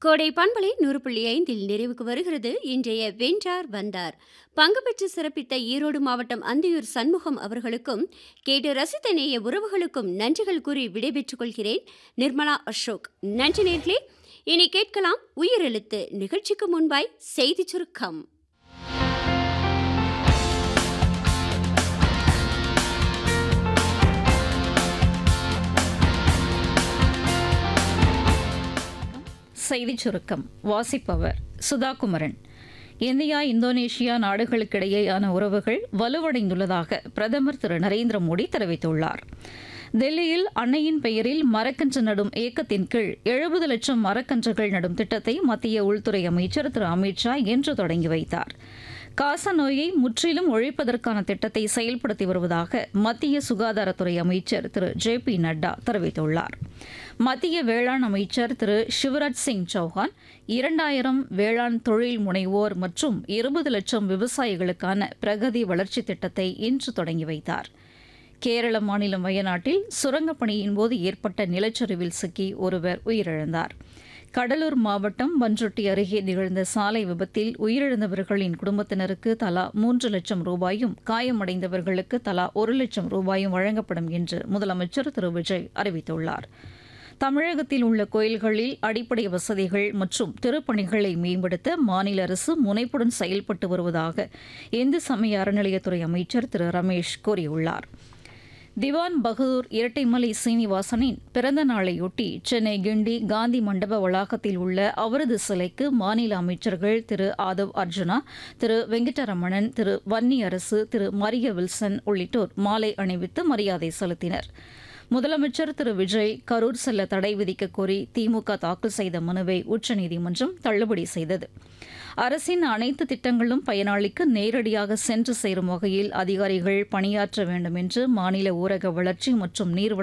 கோடை பண்பலை நூறு புள்ளி ஐந்தில் நிறைவுக்கு வருகிறது இன்றைய வென்றார் வந்தார் பங்கு பெற்று சிறப்பித்த ஈரோடு மாவட்டம் அந்தியூர் சண்முகம் அவர்களுக்கும் கேட்டு ரசித்த நேய உறவுகளுக்கும் நன்றிகள் கூறி விடைபெற்றுக் கொள்கிறேன் நிர்மலா அசோக் நன்றி நேர்களே இனி கேட்கலாம் உயிரெழுத்து நிகழ்ச்சிக்கு முன்பாய் செய்தி சுருக்கம் செய்திச் சுருக்கம் வாசிப்பவர் சுதாகுமரன் இந்தியா இந்தோனேஷியா நாடுகளுக்கிடையேயான உறவுகள் வலுவடைந்துள்ளதாக பிரதமர் திரு நரேந்திர மோடி தெரிவித்துள்ளார் தில்லியில் அன்னையின் பெயரில் மரக்கன்று நடும் இயக்கத்தின் கீழ் எழுபது லட்சம் மரக்கன்றுகள் நடும் திட்டத்தை மத்திய உள்துறை அமைச்சர் திரு அமித்ஷா இன்று தொடங்கி வைத்தார் காச நோயை முற்றிலும் ஒழிப்பதற்கான திட்டத்தை செயல்படுத்தி வருவதாக மத்திய சுகாதாரத்துறை அமைச்சர் திரு ஜே பி நட்டா தெரிவித்துள்ளார் மத்திய வேளாண் அமைச்சர் திரு சிவராஜ் சிங் சௌஹான் இரண்டாயிரம் வேளாண் தொழில் முனைவோர் மற்றும் இருபது லட்சம் விவசாயிகளுக்கான பிரகதி வளர்ச்சி திட்டத்தை இன்று தொடங்கி வைத்தார் கேரள மாநிலம் வயநாட்டில் சுரங்கப் பணியின் போது ஏற்பட்ட நிலச்சரிவில் சிக்கி ஒருவர் உயிரிழந்தார் கடலூர் மாவட்டம் பன்ருட்டி அருகே நிகழ்ந்த சாலை விபத்தில் உயிரிழந்தவர்களின் குடும்பத்தினருக்கு தலா மூன்று லட்சம் ரூபாயும் காயமடைந்தவர்களுக்கு தலா ஒரு லட்சம் ரூபாயும் வழங்கப்படும் என்று முதலமைச்சர் திரு விஜய் அறிவித்துள்ளார் தமிழகத்தில் உள்ள கோயில்களில் அடிப்படை வசதிகள் மற்றும் திருப்பணிகளை மேம்படுத்த மாநில அரசு முனைப்புடன் செயல்பட்டு வருவதாக இந்து சமய அறநிலையத்துறை அமைச்சர் திரு ரமேஷ் கூறியுள்ளார் திவான் பகதூர் இரட்டைமலை சீனிவாசனின் பிறந்த நாளையொட்டி சென்னை கிண்டி காந்தி மண்டப வளாகத்தில் உள்ள அவரது சிலைக்கு மாநில அமைச்சர்கள் திரு ஆதவ் அர்ஜுனா திரு வெங்கடரமணன் திரு வன்னி அரசு திரு மரிய வில்சன் உள்ளிட்டோர் மாலை அணிவித்து மரியாதை செலுத்தினர் முதலமைச்சர் திரு விஜய் கரூர் செல்ல தடை விதிக்க கோரி திமுக தாக்கல் செய்த மனுவை உச்சநீதிமன்றம் தள்ளுபடி செய்தது அரசின் அனைத்து திட்டங்களும் பயனாளிக்கு நேரடியாக சென்று சேரும் வகையில் அதிகாரிகள் பணியாற்ற வேண்டும் என்று மாநில ஊரக வளர்ச்சி மற்றும் நீர்வள